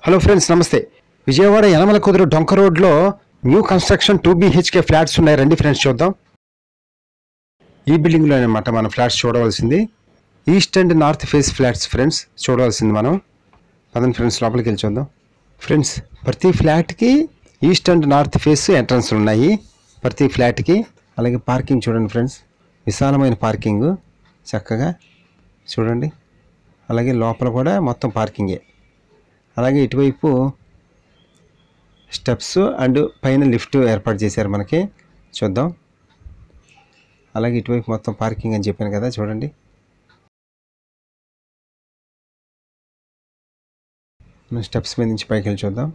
hello friends నమస్తే విజయవాడ యనమల కుదురు డొంక రోడ్లో new construction two BHK flats ఉన్నాయి రండి ఫ్రెండ్స్ చూద్దాం ఈ బిల్డింగ్లో అనమాట మనం ఫ్లాట్స్ చూడవలసింది east and north face flats friends చూడవలసింది మనం పదండి ఫ్రెండ్స్ లోపలికి వెళ్ళి చూద్దాం ఫ్రెండ్స్ ప్రతి ఫ్లాట్కి east and north face entrance ఉన్నాయి ప్రతి ఫ్లాట్కి అలాగే పార్కింగ్ చూడండి ఫ్రెండ్స్ విశాలమైన పార్కింగ్ చక్కగా చూడండి అలాగే లోపల కూడా మొత్తం పార్కింగే అలాగే ఇటువైపు స్టెప్స్ అండ్ పైన లిఫ్ట్ ఏర్పాటు చేశారు మనకి చూద్దాం అలాగే ఇటువైపు మొత్తం పార్కింగ్ అని చెప్పాను కదా చూడండి మనం స్టెప్స్ మీద నుంచి పైకి వెళ్ళి చూద్దాం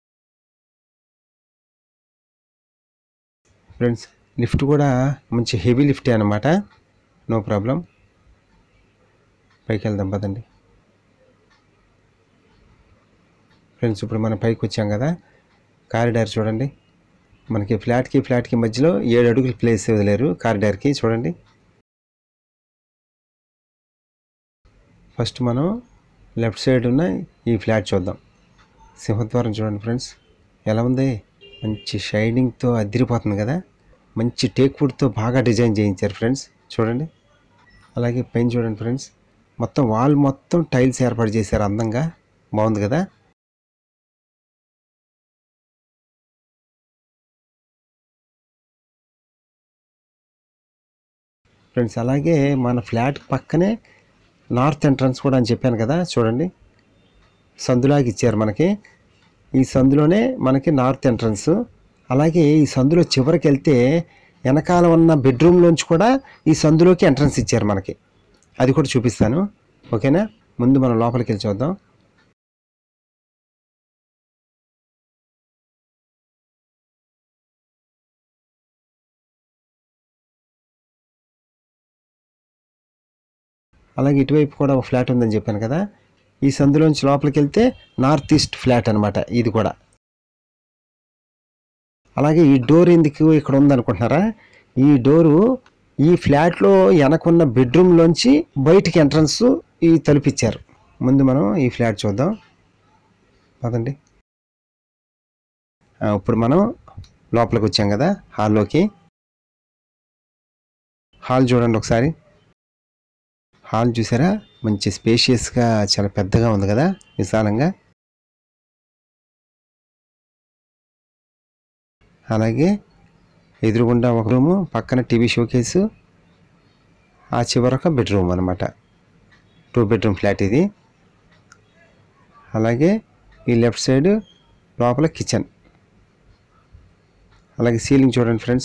ఫ్రెండ్స్ లిఫ్ట్ కూడా మంచి హెవీ లిఫ్టే అనమాట నో ప్రాబ్లం పైకి వెళ్దాం పదండి ఫ్రెండ్స్ ఇప్పుడు మనం పైకి వచ్చాం కదా కారిడార్ చూడండి మనకి ఫ్లాట్కి ఫ్లాట్కి మధ్యలో ఏడు అడుగులు ప్లేస్ వదిలేరు కారిడార్కి చూడండి ఫస్ట్ మనం లెఫ్ట్ సైడ్ ఉన్న ఈ ఫ్లాట్ చూద్దాం సింహద్వారం చూడండి ఫ్రెండ్స్ ఎలా ఉంది మంచి షైనింగ్తో అదిరిపోతుంది కదా మంచి టేక్ వుడ్తో బాగా డిజైన్ చేయించారు ఫ్రెండ్స్ చూడండి అలాగే పైన చూడండి ఫ్రెండ్స్ మొత్తం వాల్ మొత్తం టైల్స్ ఏర్పాటు చేశారు అందంగా బాగుంది కదా ఫ్రెండ్స్ అలాగే మన ఫ్లాట్ పక్కనే నార్త్ ఎంట్రన్స్ కూడా అని చెప్పాను కదా చూడండి సందులాగా ఇచ్చారు మనకి ఈ సందులోనే మనకి నార్త్ ఎంట్రన్స్ అలాగే ఈ సందులో చివరికి వెళ్తే వెనకాల ఉన్న బెడ్రూమ్లోంచి కూడా ఈ సందులోకి ఎంట్రన్స్ ఇచ్చారు మనకి అది కూడా చూపిస్తాను ఓకేనా ముందు మనం లోపలికి వెళ్ళి చూద్దాం అలాగే ఇటువైపు కూడా ఒక ఫ్లాట్ ఉందని చెప్పాను కదా ఈ సందులోంచి లోపలికి వెళ్తే నార్త్ ఈస్ట్ ఫ్లాట్ అనమాట ఇది కూడా అలాగే ఈ డోర్ ఎందుకు ఇక్కడ ఉందనుకుంటున్నారా ఈ డోరు ఈ ఫ్లాట్లో వెనకున్న బెడ్రూమ్లోంచి బయటికి ఎంట్రన్స్ ఈ తలుపిచ్చారు ముందు మనం ఈ ఫ్లాట్ చూద్దాం పదండి ఆ, ఇప్పుడు మనం లోపలికి వచ్చాం కదా హాల్లోకి హాల్ చూడండి ఒకసారి హాల్ చూసారా మంచి స్పేషియస్గా చాలా పెద్దగా ఉంది కదా విశాలంగా అలాగే ఎదురుగుండా ఒక రూము పక్కన టీవీ షోకేసు ఆ చివరొక బెడ్రూమ్ అనమాట టూ బెడ్రూమ్ ఫ్లాట్ ఇది అలాగే ఈ లెఫ్ట్ సైడ్ లోపల కిచెన్ అలాగే సీలింగ్ చూడండి ఫ్రెండ్స్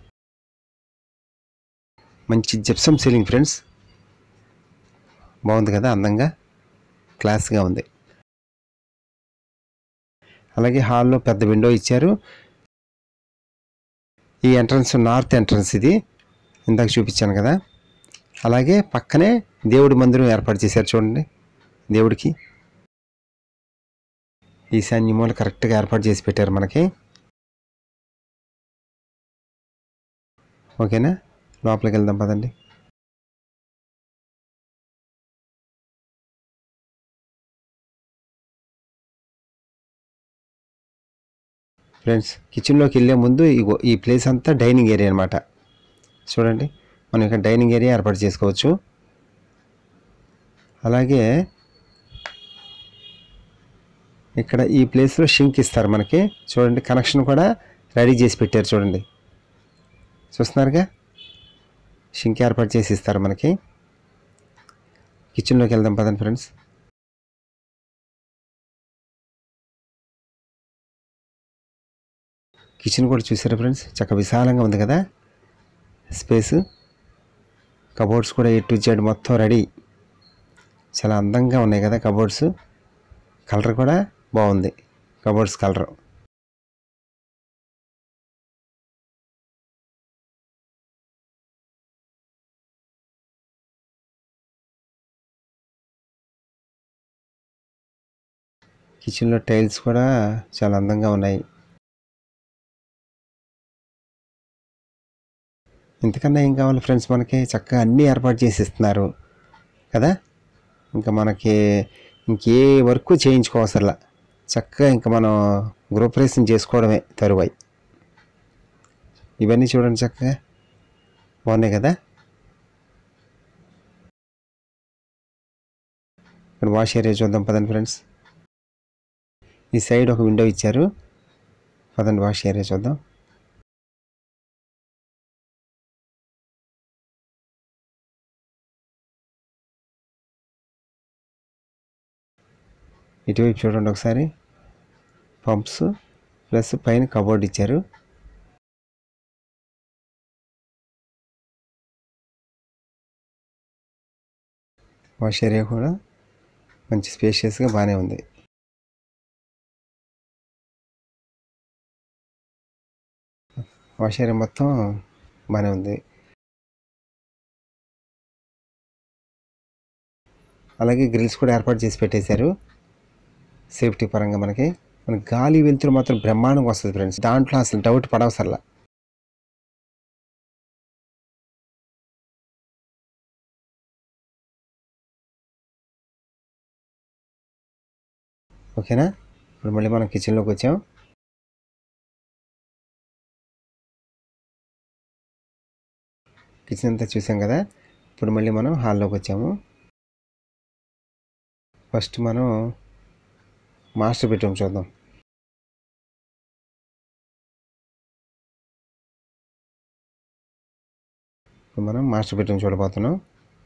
మంచి జిప్సమ్ సీలింగ్ ఫ్రెండ్స్ బాగుంది కదా అందంగా క్లాస్గా ఉంది అలాగే హాల్లో పెద్ద విండో ఇచ్చారు ఈ ఎంట్రన్స్ నార్త్ ఎంట్రన్స్ ఇది ఇందాక చూపించాను కదా అలాగే పక్కనే దేవుడి మందిరం ఏర్పాటు చేశారు చూడండి దేవుడికి ఈశాన్య మూల కరెక్ట్గా ఏర్పాటు చేసి పెట్టారు మనకి ఓకేనా లోపలికి వెళ్దాం పదండి ఫ్రెండ్స్ కిచెన్లోకి వెళ్ళే ముందు ఇగో ఈ ప్లేస్ అంతా డైనింగ్ ఏరియా అనమాట చూడండి మనం ఇక్కడ డైనింగ్ ఏరియా ఏర్పాటు చేసుకోవచ్చు అలాగే ఇక్కడ ఈ ప్లేస్లో షింక్ ఇస్తారు మనకి చూడండి కనెక్షన్ కూడా రెడీ చేసి పెట్టారు చూడండి చూస్తున్నారుగా షింక్ ఏర్పాటు చేసి ఇస్తారు మనకి కిచెన్లోకి వెళ్దాం పదండి ఫ్రెండ్స్ కిచెన్ కూడా చూసారా ఫ్రెండ్స్ చక్క విశాలంగా ఉంది కదా స్పేస్ కబోర్డ్స్ కూడా ఏ టు జెడ్ మొత్తం రెడీ చాలా అందంగా ఉన్నాయి కదా కబోర్డ్స్ కలర్ కూడా బాగుంది కబోర్డ్స్ కలర్ కిచెన్లో టైల్స్ కూడా చాలా అందంగా ఉన్నాయి ఇంతకన్నా ఏం కావాలి ఫ్రెండ్స్ మనకి చక్కగా అన్నీ ఏర్పాటు చేసి ఇస్తున్నారు కదా ఇంకా మనకి ఇంకే వర్క్ చేయించుకోవసరలా చక్కగా ఇంకా మనం గృహప్రవేశం చేసుకోవడమే తరువాయి ఇవన్నీ చూడండి చక్కగా బాగున్నాయి కదా ఇక్కడ వాష్ ఏరియా చూద్దాం పదండి ఫ్రెండ్స్ ఈ సైడ్ ఒక విండో ఇచ్చారు పదండి వాష్ ఏరియా చూద్దాం ఇటువైపు చూడండి ఒకసారి పంప్స్ ప్లస్ పైన కబోర్డ్ ఇచ్చారు వాష్ ఏరియా కూడా మంచి స్పేషియస్గా బాగానే ఉంది వాష్ ఏరియా మొత్తం బాగానే ఉంది అలాగే గ్రిల్స్ కూడా ఏర్పాటు చేసి పెట్టేశారు సేఫ్టీ పరంగా మనకి మన గాలి వెలుతురు మాత్రం బ్రహ్మాండంగా వస్తుంది ఫ్రెండ్స్ దాంట్లో అసలు డౌట్ పడవసరలా ఓకేనా ఇప్పుడు మళ్ళీ మనం కిచెన్లోకి వచ్చాం కిచెన్ అంతా చూసాం కదా ఇప్పుడు మళ్ళీ మనం హాల్లోకి వచ్చాము ఫస్ట్ మనం మాస్టర్ బెడ్రూమ్ చూద్దాం ఇప్పుడు మనం మాస్టర్ బెడ్రూమ్ చూడబోతున్నాం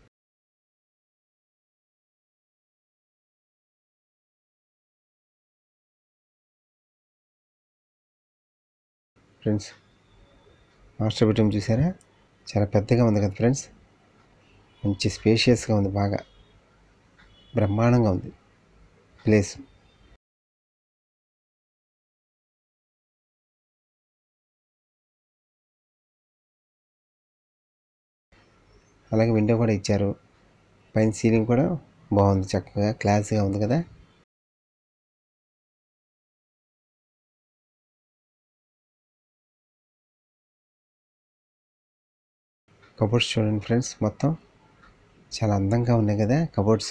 ఫ్రెండ్స్ మాస్టర్ బెడ్రూమ్ చూసారా చాలా పెద్దగా ఉంది కదా ఫ్రెండ్స్ మంచి స్పేషియస్గా ఉంది బాగా బ్రహ్మాండంగా ఉంది ప్లేస్ అలాగే విండో కూడా ఇచ్చారు పైన సీలింగ్ కూడా బాగుంది చక్కగా క్లాస్గా ఉంది కదా కబోర్డ్స్ చూడండి ఫ్రెండ్స్ మొత్తం చాలా అందంగా ఉన్నాయి కదా కబోర్డ్స్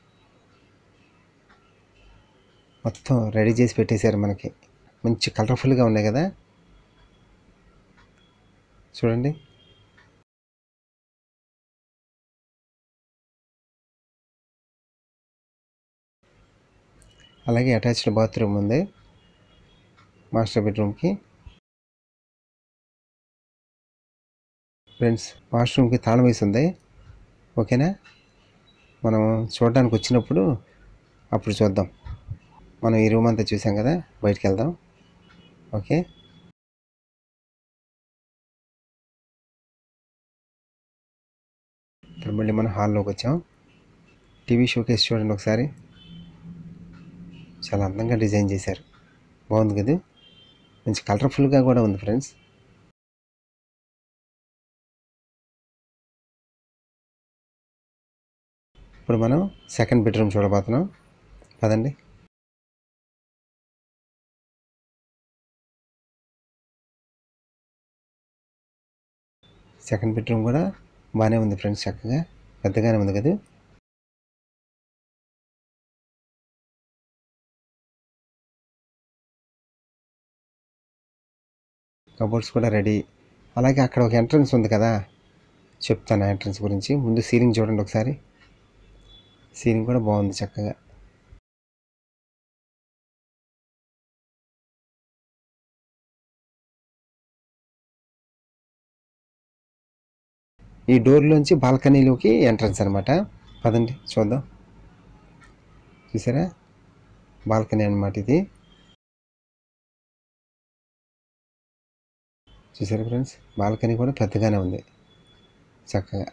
మొత్తం రెడీ చేసి పెట్టేశారు మనకి మంచి కలర్ఫుల్గా ఉన్నాయి కదా చూడండి అలాగే అటాచ్డ్ బాత్రూమ్ ఉంది మాస్టర్ బెడ్రూమ్కి ఫ్రెండ్స్ వాష్రూమ్కి తాళం వేసి ఉంది ఓకేనా మనం చూడడానికి వచ్చినప్పుడు అప్పుడు చూద్దాం మనం ఈ రూమ్ అంతా చూసాం కదా బయటికి వెళ్దాం ఓకే ఇప్పుడు మళ్ళీ మనం హాల్లోకి వచ్చాం టీవీ షోకేస్ చూడండి ఒకసారి చాలా అందంగా డిజైన్ చేశారు బాగుంది కదా మంచి కలర్ఫుల్గా కూడా ఉంది ఫ్రెండ్స్ ఇప్పుడు మనం సెకండ్ బెడ్రూమ్ చూడబోతున్నాం పదండి సెకండ్ బెడ్రూమ్ కూడా బాగానే ఉంది ఫ్రెండ్స్ చక్కగా పెద్దగానే ఉంది కదా కబోర్డ్స్ కూడా రెడీ అలాగే అక్కడ ఒక ఎంట్రన్స్ ఉంది కదా చెప్తాను ఎంట్రన్స్ గురించి ముందు సీలింగ్ చూడండి ఒకసారి సీలింగ్ కూడా బాగుంది చక్కగా ఈ డోర్లోంచి బాల్కనీలోకి ఎంట్రన్స్ అనమాట పదండి చూద్దాం చూసారా బాల్కనీ అనమాట ఇది చూసారా ఫ్రెండ్స్ బాల్కనీ కూడా పెద్దగానే ఉంది చక్కగా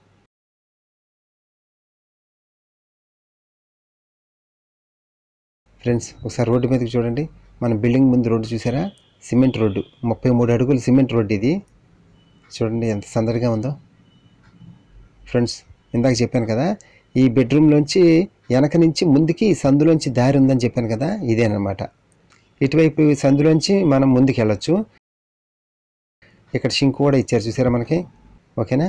ఫ్రెండ్స్ ఒకసారి రోడ్డు మీదకి చూడండి మన బిల్డింగ్ ముందు రోడ్డు చూసారా సిమెంట్ రోడ్డు ముప్పై మూడు అడుగులు సిమెంట్ రోడ్డు ఇది చూడండి ఎంత సందడిగా ఉందో ఫ్రెండ్స్ ఇందాక చెప్పాను కదా ఈ బెడ్రూమ్లోంచి వెనక నుంచి ముందుకి సందులోంచి దారి ఉందని చెప్పాను కదా ఇదేనమాట ఇటువైపు ఈ సందులోంచి మనం ముందుకు వెళ్ళొచ్చు ఇక్కడ షింక్ కూడా ఇచ్చారు చూసారా మనకి ఓకేనా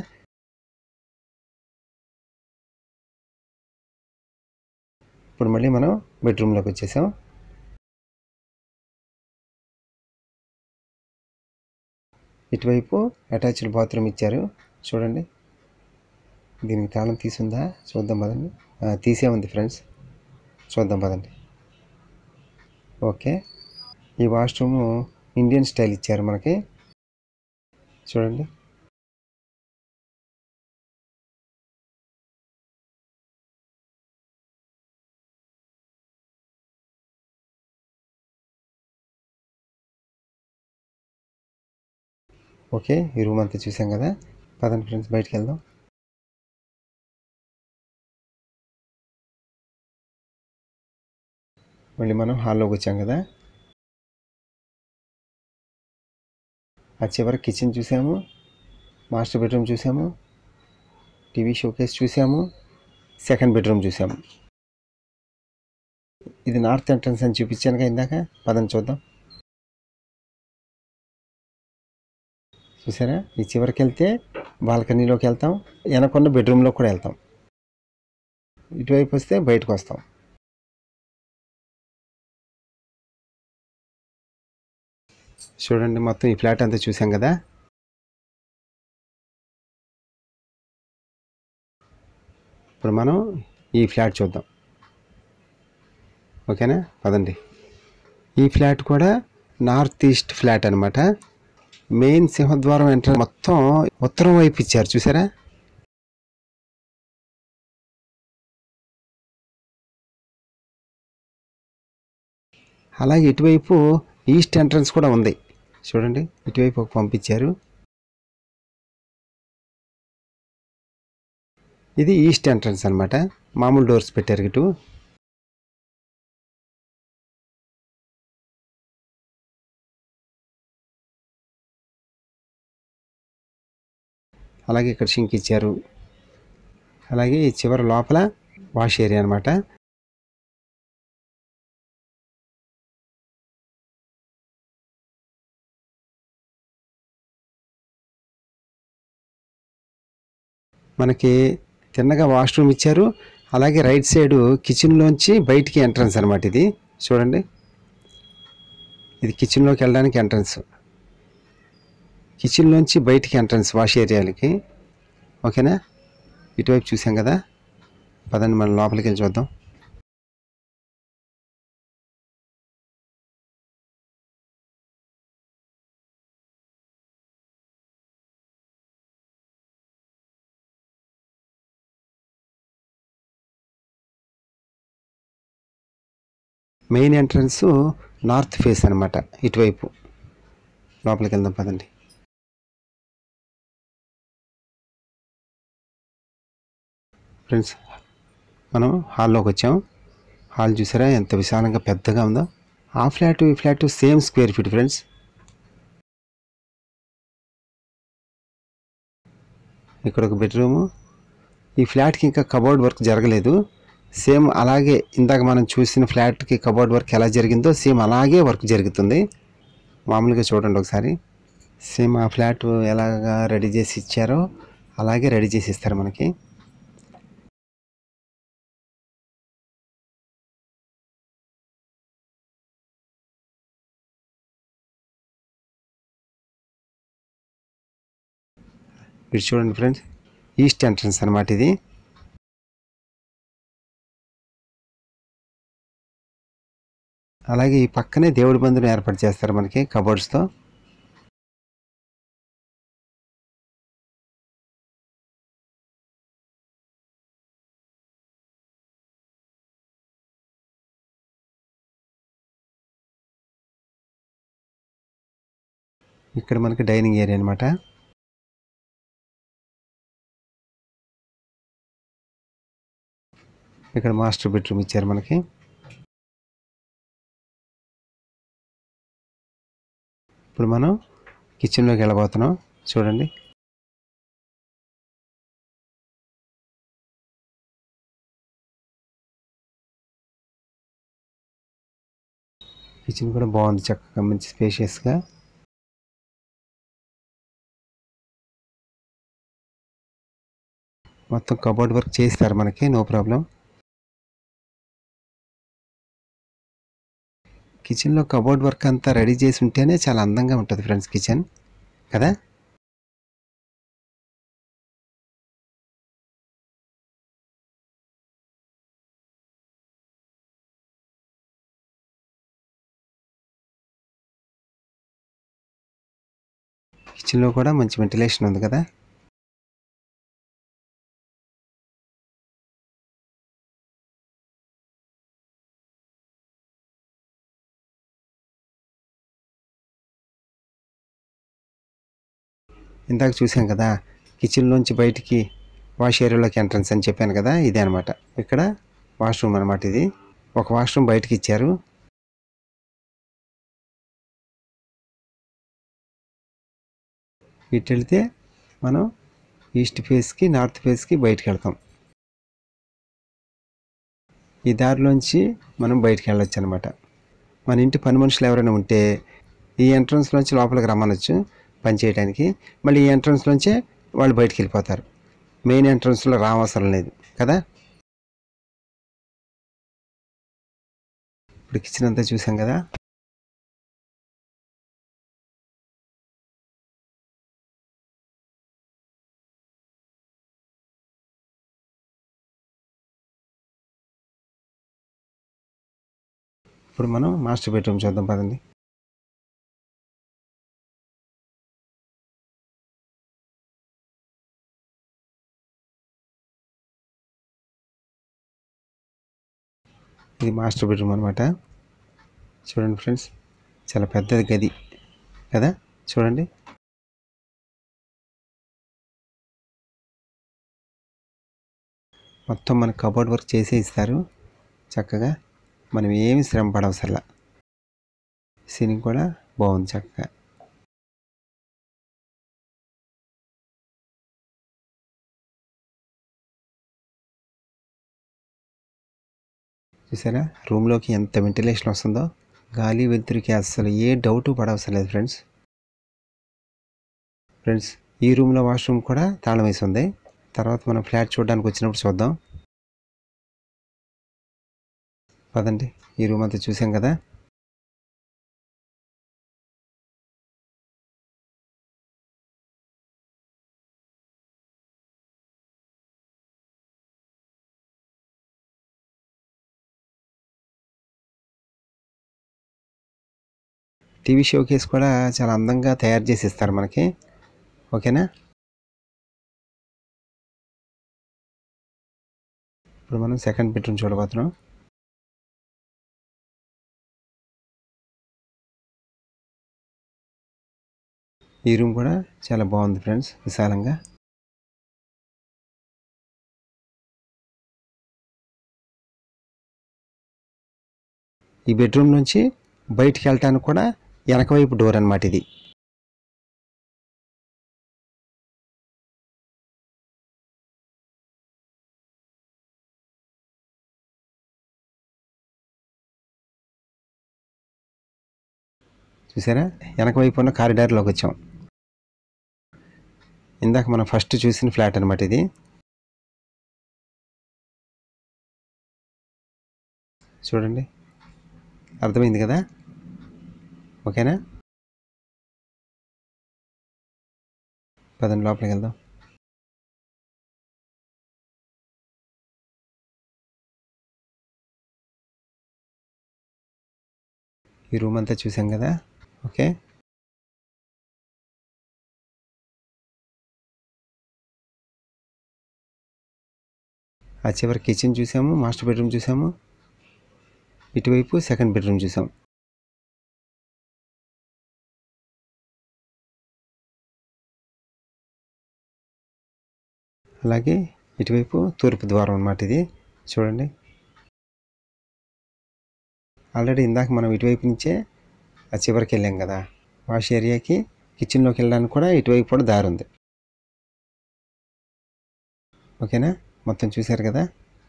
ఇప్పుడు మళ్ళీ మనం బెడ్రూమ్లోకి వచ్చేసాం ఇటువైపు అటాచ్డ్ బాత్రూమ్ ఇచ్చారు చూడండి దీనికి తాళం తీసుందా చూద్దాం పదండి ఆ, తీసే ఉంది ఫ్రెండ్స్ చూద్దాం పదండి ఓకే ఈ వాష్రూమ్ ఇండియన్ స్టైల్ ఇచ్చారు మనకి చూడండి ఓకే ఈ రూమ్ అంతా చూసాం కదా పదండి ఫ్రెండ్స్ బయటికి వెళ్దాం మళ్ళీ మనం హాల్లోకి వచ్చాం కదా ఆ చివరి కిచెన్ చూసాము మాస్టర్ బెడ్రూమ్ చూసాము టీవీ షోకేస్ చూసాము సెకండ్ బెడ్రూమ్ చూసాము ఇది నార్త్ ఎంట్రన్స్ అని చూపించాను కదా ఇందాక పదం చూద్దాం చూసారా ఈ చివరికి వెళ్తే బాల్కనీలోకి వెళ్తాం వెనకున్న బెడ్రూమ్లో కూడా వెళ్తాం ఇటువైపు వస్తే బయటకు వస్తాం చూడండి మొత్తం ఈ ఫ్లాట్ అంతా చూసాం కదా ఇప్పుడు మనం ఈ ఫ్లాట్ చూద్దాం ఓకేనా పదండి ఈ ఫ్లాట్ కూడా నార్త్ ఈస్ట్ ఫ్లాట్ అనమాట మెయిన్ సింహద్వారం ఎంటర్ మొత్తం ఉత్తరం వైపు ఇచ్చారు చూసారా అలాగే ఇటువైపు ఈస్ట్ ఎంట్రన్స్ కూడా ఉంది చూడండి ఇటువైపు ఒక పంపించారు ఇది ఈస్ట్ ఎంట్రన్స్ అన్నమాట మామూలు డోర్స్ పెట్టారు ఇటు అలాగే ఇక్కడ షింక్ ఇచ్చారు అలాగే ఈ చివరి లోపల వాష్ ఏరియా అనమాట మనకి తిన్నగా వాష్రూమ్ ఇచ్చారు అలాగే రైట్ సైడ్ కిచెన్లోంచి బయటికి ఎంట్రన్స్ అనమాట ఇది చూడండి ఇది కిచెన్లోకి వెళ్ళడానికి ఎంట్రన్స్ కిచెన్లోంచి బయటికి ఎంట్రన్స్ వాష్ ఏరియాలకి ఓకేనా ఇటువైపు చూసాం కదా పదండి మనం లోపలికి వెళ్ళి చూద్దాం మెయిన్ ఎంట్రన్స్ నార్త్ ఫేస్ అనమాట ఇటువైపు లోపలికి వెళ్దాం పదండి ఫ్రెండ్స్ మనం హాల్లోకి వచ్చాం హాల్ చూసారా ఎంత విశాలంగా పెద్దగా ఉందో ఆ ఫ్లాట్ ఈ flat same square feet friends ఇక్కడ ఒక బెడ్రూము ఈ ఫ్లాట్కి ఇంకా కబోర్డ్ వర్క్ జరగలేదు సేమ్ అలాగే ఇందాక మనం చూసిన ఫ్లాట్కి కబోర్డ్ వర్క్ ఎలా జరిగిందో సేమ్ అలాగే వర్క్ జరుగుతుంది మామూలుగా చూడండి ఒకసారి సేమ్ ఆ ఫ్లాట్ ఎలాగా రెడీ చేసి ఇచ్చారో అలాగే రెడీ చేసి ఇస్తారు మనకి ఇది చూడండి ఫ్రెండ్స్ ఈస్ట్ ఎంట్రన్స్ అనమాట ఇది అలాగే ఈ పక్కనే దేవుడి బంధుని ఏర్పాటు చేస్తారు మనకి కబోర్డ్స్తో ఇక్కడ మనకి డైనింగ్ ఏరియా అనమాట ఇక్కడ మాస్టర్ బెడ్రూమ్ ఇచ్చారు మనకి ఇప్పుడు మనం కిచెన్లోకి వెళ్ళబోతున్నాం చూడండి కిచెన్ కూడా బాగుంది చక్కగా మంచి స్పేషియస్గా మొత్తం కబోర్డ్ వర్క్ చేస్తారు మనకి నో ప్రాబ్లం కిచెన్లో కబోర్డ్ వర్క్ అంతా రెడీ చేసి ఉంటేనే చాలా అందంగా ఉంటుంది ఫ్రెండ్స్ కిచెన్ కదా కిచెన్లో కూడా మంచి వెంటిలేషన్ ఉంది కదా ఇందాక చూసాం కదా కిచెన్లోంచి బయటికి వాష్ ఏరియాలోకి ఎంట్రన్స్ అని చెప్పాను కదా ఇదే అనమాట ఇక్కడ వాష్రూమ్ అనమాట ఇది ఒక వాష్రూమ్ బయటికి ఇచ్చారు ఇటు వెళ్తే మనం ఈస్ట్ ఫేస్కి నార్త్ ఫేస్కి బయటికి వెళ్తాం ఈ దారిలోంచి మనం బయటికి వెళ్ళొచ్చు అనమాట మన ఇంటి పని మనుషులు ఎవరైనా ఉంటే ఈ ఎంట్రన్స్లోంచి లోపలికి రమ్మనొచ్చు పని చేయడానికి మళ్ళీ ఈ ఎంట్రన్స్లోంచే వాళ్ళు బయటికి వెళ్ళిపోతారు మెయిన్ ఎంట్రన్స్లో రావసరం లేదు కదా ఇప్పుడు కిచెన్ అంతా చూసాం కదా ఇప్పుడు మనం మాస్టర్ బెడ్రూమ్ చూద్దాం పదండి ఇది మాస్టర్ బెడ్రూమ్ అనమాట చూడండి ఫ్రెండ్స్ చాలా పెద్దది గది కదా చూడండి మొత్తం మన కబోర్డ్ వర్క్ చేసే ఇస్తారు చక్కగా మనం ఏమి శ్రమ పడవసరలా సీలింగ్ కూడా బాగుంది చక్కగా చూసారా రూమ్లోకి ఎంత వెంటిలేషన్ వస్తుందో గాలి వెలుతురికి అస్సలు ఏ డౌట్ పడవసరం లేదు ఫ్రెండ్స్ ఫ్రెండ్స్ ఈ రూమ్లో వాష్రూమ్ కూడా తాళం వేసి ఉంది తర్వాత మనం ఫ్లాట్ చూడడానికి వచ్చినప్పుడు చూద్దాం పదండి ఈ రూమ్ అంతా చూసాం కదా టీవీ షో కేస్ కూడా చాలా అందంగా తయారు చేసి ఇస్తారు మనకి ఓకేనా ఇప్పుడు మనం సెకండ్ బెడ్రూమ్ చూడబోతున్నాం ఈ రూమ్ కూడా చాలా బాగుంది ఫ్రెండ్స్ విశాలంగా ఈ బెడ్రూమ్ నుంచి బయటికి వెళ్ళటానికి కూడా వెనక వైపు డోర్ అనమాట ఇది చూసారా వెనక వైపు ఉన్న కారిడార్లోకి వచ్చాం ఇందాక మనం ఫస్ట్ చూసిన ఫ్లాట్ అనమాట ఇది చూడండి అర్థమైంది కదా ఓకేనా పదండి లోపలికి వెళ్దాం ఈ రూమ్ అంతా చూసాం కదా ఓకే ఆ చివరి కిచెన్ చూసాము మాస్టర్ బెడ్రూమ్ చూసాము ఇటువైపు సెకండ్ బెడ్రూమ్ చూసాం అలాగే ఇటువైపు తూర్పు ద్వారం అన్నమాట ఇది చూడండి ఆల్రెడీ ఇందాక మనం ఇటువైపు నుంచే ఆ చివరికి వెళ్ళాం కదా వాష్ ఏరియాకి కిచెన్లోకి వెళ్ళడానికి కూడా ఇటువైపు కూడా దారి ఉంది ఓకేనా మొత్తం చూశారు కదా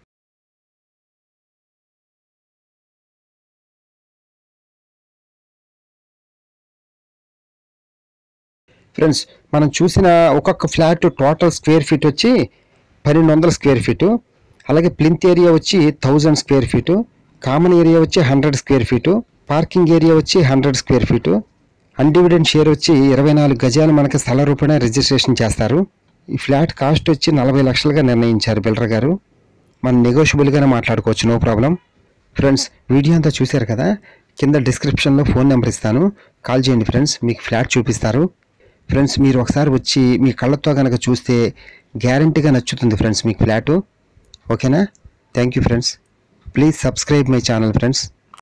ఫ్రెండ్స్ మనం చూసిన ఒక్కొక్క ఫ్లాట్ టోటల్ స్క్వేర్ ఫీట్ వచ్చి పన్నెండు వందల స్క్వేర్ ఫీటు అలాగే ప్లింత్ ఏరియా వచ్చి thousand square feet common area వచ్చి hundred square feet parking area వచ్చి hundred square feet undivided share వచ్చి ఇరవై నాలుగు గజాలు మనకి స్థల రూపేణా రిజిస్ట్రేషన్ చేస్తారు ఈ ఫ్లాట్ కాస్ట్ వచ్చి నలభై లక్షలుగా నిర్ణయించారు బిల్డర్ గారు మనం నెగోషియబుల్గానే మాట్లాడుకోవచ్చు నో ప్రాబ్లం ఫ్రెండ్స్ వీడియో అంతా చూశారు కదా కింద డిస్క్రిప్షన్లో ఫోన్ నెంబర్ ఇస్తాను కాల్ చేయండి ఫ్రెండ్స్ మీకు ఫ్లాట్ చూపిస్తారు ఫ్రెండ్స్ మీరు ఒకసారి వచ్చి మీ కళ్ళతో కనుక చూస్తే గ్యారంటీగా నచ్చుతుంది ఫ్రెండ్స్ మీకు ఫ్లాటు ఓకేనా thank you friends please subscribe my channel friends